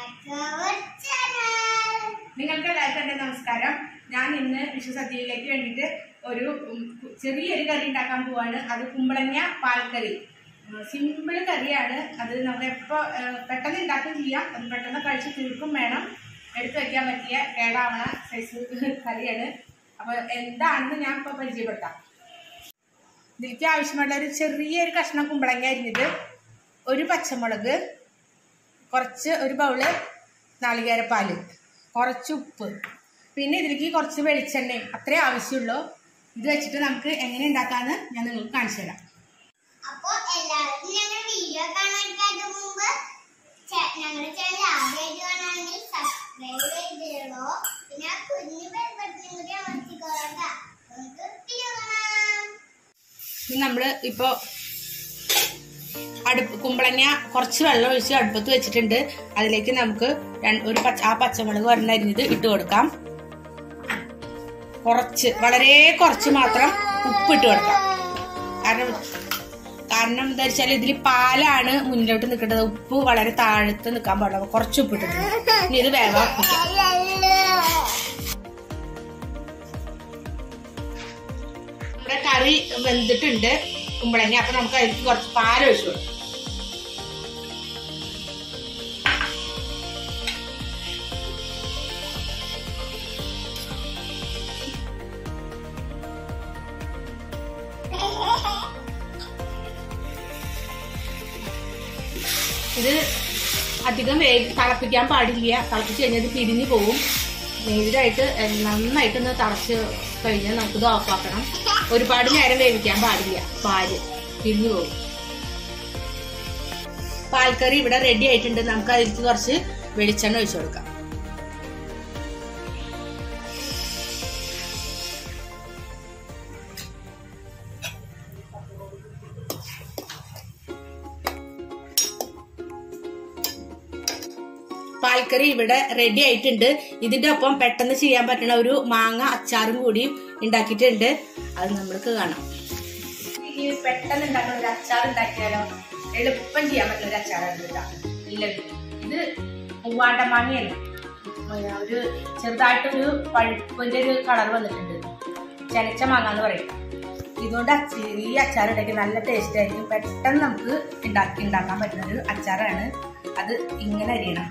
നിങ്ങൾക്ക് എല്ലാവർക്കും എൻ്റെ നമസ്കാരം ഞാൻ ഇന്ന് വിഷുസദ്യയിലേക്ക് വേണ്ടിയിട്ട് ഒരു ഉം, ചെറിയൊരു കറി ഉണ്ടാക്കാൻ പോവാണ് അത് കുമ്പളങ്ങ പാൽക്കറി സിമ്പിൾ കറിയാണ് അത് നമുക്ക് എപ്പോൾ പെട്ടെന്ന് ഉണ്ടാക്കുകയും ചെയ്യാം അത് പെട്ടെന്ന് കഴിച്ച് തീർക്കും വേണം എടുത്തു വയ്ക്കാൻ പറ്റിയ കേടാവണ സൈസ് കറിയാണ് അപ്പോൾ എന്താണെന്ന് ഞാൻ ഇപ്പോൾ പരിചയപ്പെടുത്താം ഇതിലേക്ക് ആവശ്യമുള്ള ഒരു ചെറിയൊരു കഷ്ണം കുമ്പളങ്ങ അരിഞ്ഞത് ഒരു പച്ചമുളക് കുറച്ച് ഒരു ബൗള് നാളികേരപ്പാൽ കുറച്ച് ഉപ്പ് പിന്നെ ഇതിലേക്ക് കുറച്ച് വെളിച്ചെണ്ണയും അത്രേ ആവശ്യമുള്ളൂ ഇത് വെച്ചിട്ട് നമുക്ക് എങ്ങനെ ഉണ്ടാക്കാമെന്ന് ഞാൻ നിങ്ങൾക്ക് കാണിച്ചു തരാം അപ്പൊ എല്ലാവർക്കും ഞങ്ങളുടെ വീഡിയോ കാണാനായിട്ട് മുമ്പ് ചെ- ഞങ്ങളുടെ ചാനൽ ആദ്യമായിട്ട് കാണാണെങ്കിൽ സബ്സ്ക്രൈബ് ചെയ്തിടോ പിന്നെ ആ കുഞ്ഞു ബെൽ ബട്ടൺ കൂടി അമർത്തിക്കോളാം നമുക്ക് വീഡിയോ കാണാം ഇത് നമ്മൾ ഇപ്പോൾ അടുപ്പ് കുമ്പളങ്ങ കുറച്ച് വെള്ളം ഒഴിച്ച് അടുപ്പത്ത് വെച്ചിട്ടുണ്ട് അതിലേക്ക് നമുക്ക് രണ്ട് ഒരു പച്ച ആ പച്ചമുളക് ഒരെണ്ണം അരിഞ്ഞത് ഇട്ട് കൊടുക്കാം കുറച്ച് വളരെ കുറച്ച് മാത്രം ഉപ്പ് ഇട്ട് കൊടുക്കാം കാരണം കാരണം എന്താ വെച്ചാൽ ഇതിൽ പാലാണ് മുന്നിലോട്ട് നിൽക്കേണ്ടത് ഉപ്പ് വളരെ താഴത്ത് നിൽക്കാൻ പാടില്ല അപ്പൊ കുറച്ച് ഉപ്പ് ഇട്ടിട്ടുണ്ട് ഇനി ഇത് വേവാൻ വെക്കാം നമ്മുടെ കറി വെന്തിട്ടുണ്ട് കുമ്പളങ്ങ അപ്പൊ നമുക്ക് അതിലേക്ക് കുറച്ച് പാൽ ഒഴിച്ചു കൊടുക്കാം ഇത് അധികം വേ തിളപ്പിക്കാൻ പാടില്ല തിളപ്പിച്ച് കഴിഞ്ഞാൽ ഇത് പിരിഞ്ഞു പോകും നേരിടായിട്ട് നന്നായിട്ട് ഒന്ന് തിളച്ച് കഴിഞ്ഞാൽ നമുക്കിത് ഓഫാക്കണം ഒരുപാട് നേരം വേവിക്കാൻ പാടില്ല പാല് പിരിഞ്ഞു പോകും പാൽക്കറി ഇവിടെ റെഡി ആയിട്ടുണ്ട് നമുക്ക് അതിലേക്ക് കുറച്ച് വെളിച്ചെണ്ണ ഒഴിച്ചു കൊടുക്കാം പാൽക്കറി ഇവിടെ റെഡി ആയിട്ടുണ്ട് ഇതിന്റെ ഒപ്പം പെട്ടെന്ന് ചെയ്യാൻ പറ്റുന്ന ഒരു മാങ്ങ അച്ചാറും കൂടിയും ഉണ്ടാക്കിയിട്ടുണ്ട് അത് നമ്മൾക്ക് കാണാം ഈ പെട്ടെന്ന് ഉണ്ടാക്കുന്ന ഒരു അച്ചാർ ഉണ്ടാക്കിയാലോ എളുപ്പം ചെയ്യാൻ പറ്റുന്ന ഒരു അച്ചാറാണ് കേട്ടോ എല്ലാവരും ഇത് മൂവാണ്ട മാങ്ങയാണ് ഉം, ഒരു ചെറുതായിട്ടൊരു പഴുപ്പിന്റെ ഒരു കളർ വന്നിട്ടുണ്ട് ചനച്ച മാങ്ങ എന്ന് പറയും ഇതുകൊണ്ട് അച്ച- ഈ അച്ചാർ ഉണ്ടാക്കി നല്ല ടേസ്റ്റ് ആയിരിക്കും പെട്ടെന്ന് നമുക്ക് ഉണ്ടാക്കി ഉണ്ടാക്കാൻ പറ്റുന്ന ഒരു അച്ചാറാണ് അത് ഇങ്ങനെ അരിയണം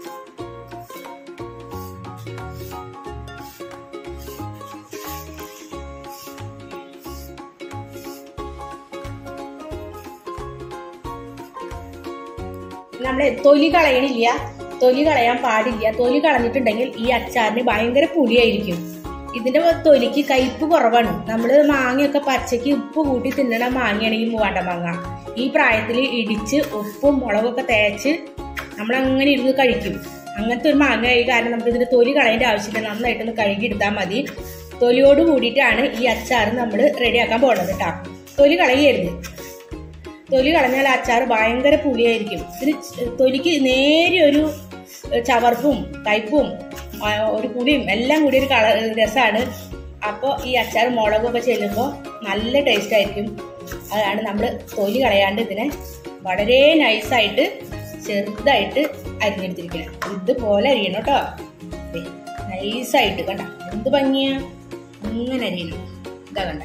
നമ്മളെ തൊലി കളയണില്ല തൊലി കളയാൻ പാടില്ല തൊലി കളഞ്ഞിട്ടുണ്ടെങ്കിൽ ഈ അച്ചാറിന് ഭയങ്കര പുളിയായിരിക്കും ഇതിന്റെ തൊലിക്ക് കയ്പ് കുറവാണ് നമ്മൾ മാങ്ങയൊക്കെ പച്ചയ്ക്ക് ഉപ്പ് കൂട്ടി തിന്നണ മാങ്ങയാണ് ഈ മൂവാണ്ട മാങ്ങ ഈ പ്രായത്തിൽ ഇടിച്ച് ഉപ്പും മുളകൊക്കെ തേച്ച് നമ്മൾ അങ്ങനെ ഇരുന്ന് കഴിക്കും അങ്ങനത്തെ ഒരു മാങ്ങ ആയി കാരണം നമുക്ക് ഇതിന്റെ തൊലി കളയേണ്ട ആവശ്യമില്ല നന്നായിട്ടൊന്ന് കഴുകി എടുത്താൽ മതി തൊലിയോട് കൂടിയിട്ടാണ് ഈ അച്ചാർ നമ്മൾ റെഡിയാക്കാൻ പോകുന്നത് കേട്ടോ തൊലി കളയരുത് തൊലി കളഞ്ഞാൽ അച്ചാർ ഭയങ്കര പുളിയായിരിക്കും ഇതിന് ച- തൊലിക്ക് നേരിയ ഒരു ചവർപ്പും കയ്പും ആ, ഒരു പുളിയും എല്ലാം കൂടി ഒരു കളർ രസമാണ് അപ്പോൾ ഈ അച്ചാർ മുളകൊക്കെ ചെല്ലുമ്പോൾ നല്ല ടേസ്റ്റ് ആയിരിക്കും അതാണ് നമ്മൾ തൊലി കളയാണ്ട് ഇതിനെ വളരെ നൈസായിട്ട് ചെറുതായിട്ട് അരിഞ്ഞെടുത്തിരിക്കണം ഇതുപോലെ അരിയണം കേട്ടോ നൈസായിട്ട് കണ്ട എന്ത് ഭംഗിയാ ഇങ്ങനെ അരിയണം ഇതാ കണ്ട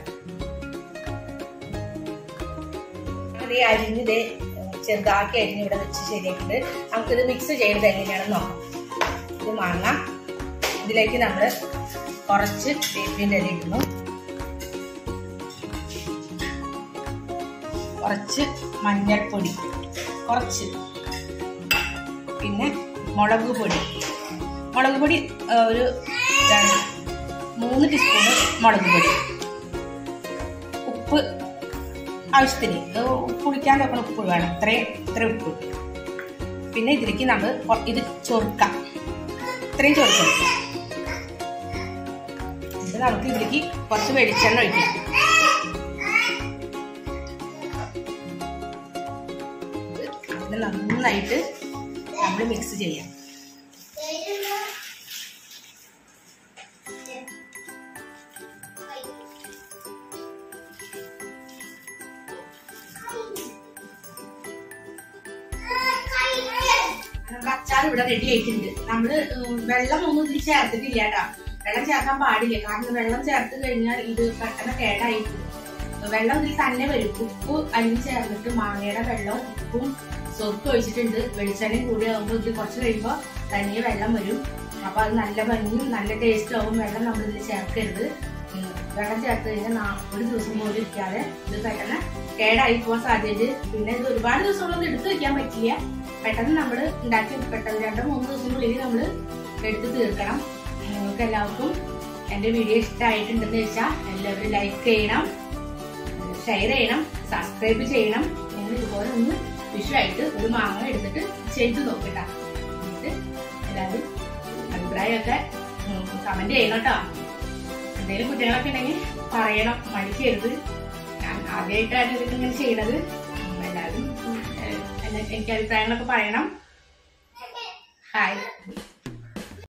അത് ഈ അരിഞ്ഞത് ചെറുതാക്കി അരിഞ്ഞ് ഇവിടെ വെച്ച് ശരിയാക്കിയിട്ട് നമുക്കിത് മിക്സ് ചെയ്യുന്നത് എങ്ങനെയാണെന്ന് നോക്കാം ഇത് മാങ്ങ ഇതിലേക്ക് നമ്മൾ കുറച്ച് വേപ്പിൻ്റെ ഇല ഇടുന്നു കുറച്ച് മഞ്ഞൾപ്പൊടി കുറച്ച് പിന്നെ മുളക് പൊടി മുളക് പൊടി ആ, ഒരു രണ്ട് മൂന്ന് ടീസ്പൂണ് മുളക് പൊടി ഉപ്പ് ആവശ്യത്തിന് ഇത് കുളിക്കാൻ വെക്കണ ഉപ്പ് വേണം ഇത്രയും ഇത്രയും ഉപ്പ് പിന്നെ ഇതിലേക്ക് നമ്മൾ കൊ- ഇത് ചൊറുക്കാം ഇത്രയും ചൊറുക്കണം ഇത് നമുക്ക് ഇതിലേക്ക് കുറച്ച് വെളിച്ചെണ്ണ ഒഴിക്കാം ഇത് നന്നായിട്ട് നമ്മൾ മിക്സ് ചെയ്യാം നമുക്ക് അച്ചാർ അച്ചാർ ഇവിടെ റെഡി ആയിട്ടുണ്ട് നമ്മള് ഉം, വെള്ളം ഒന്നും ഇതിൽ ചേർത്തിട്ടില്ല കേട്ടോ വെള്ളം ചേർക്കാൻ പാടില്ല കാരണം വെള്ളം ചേർത്ത് കഴിഞ്ഞാൽ ഇത് പെട്ടെന്ന് കേടായി പോകും. വെള്ളം ഇതിൽ തന്നെ വരും ഉപ്പ് അരിഞ്ഞ് ചേർന്നിട്ട് മാങ്ങയുടെ വെള്ളവും ഉപ്പും സൊർക്ക് ഒഴിച്ചിട്ടുണ്ട് വെളിച്ചെണ്ണയും കൂടി ആകുമ്പോൾ ഇത് കുറച്ച് കഴിയുമ്പോൾ തനിയെ വെള്ളം വരും അപ്പൊ അത് നല്ല ഭംഗിയും നല്ല ടേസ്റ്റും ആവും വെള്ളം നമ്മൾ ഇതിൽ ചേർക്കരുത് ഉം, വെള്ളം ചേർത്ത് കഴിഞ്ഞാൽ നാ- ഒരു ദിവസം പോലും ഇരിക്കാതെ ഇത് പെട്ടെന്ന് കേടായി പോകാൻ സാധ്യത പിന്നെ ഇത് ഒരുപാട് ദിവസങ്ങളൊന്നും എടുത്തു വെക്കാൻ പറ്റില്ല പെട്ടെന്ന് നമ്മൾ ഉണ്ടാക്കി പെട്ടെന്ന് രണ്ടോ മൂന്ന് ദിവസത്തിനുള്ളിൽ നമ്മൾ എടുത്ത് തീർക്കണം നിങ്ങൾക്ക് എല്ലാവർക്കും എന്റെ വീഡിയോ ഇഷ്ടമായിട്ടുണ്ടെന്ന് വെച്ചാൽ എല്ലാവരും ലൈക്ക് ചെയ്യണം ഷെയർ ചെയ്യണം സബ്സ്ക്രൈബ് ചെയ്യണം നിങ്ങൾ ഇതുപോലെ ഒന്ന് വിഷുവായിട്ട് ഒരു മാങ്ങ എടുത്തിട്ട് ചെയ്ത് നോക്കട്ടാ എന്നിട്ട് എല്ലാവരും അഭിപ്രായമൊക്കെ കമന്റ് ചെയ്യണം കേട്ടോ എന്തെങ്കിലും കുട്ടികളൊക്കെ ഉണ്ടെങ്കിൽ പറയണം മടിക്കരുത് ഞാൻ ആദ്യമായിട്ടാണ് ഇതിങ്ങനെ ചെയ്യണത് ഉം, എല്ലാവരും ഉം, എ- എന്നെ- എനിക്ക് അഭിപ്രായങ്ങളൊക്കെ പറയണം ഹായ്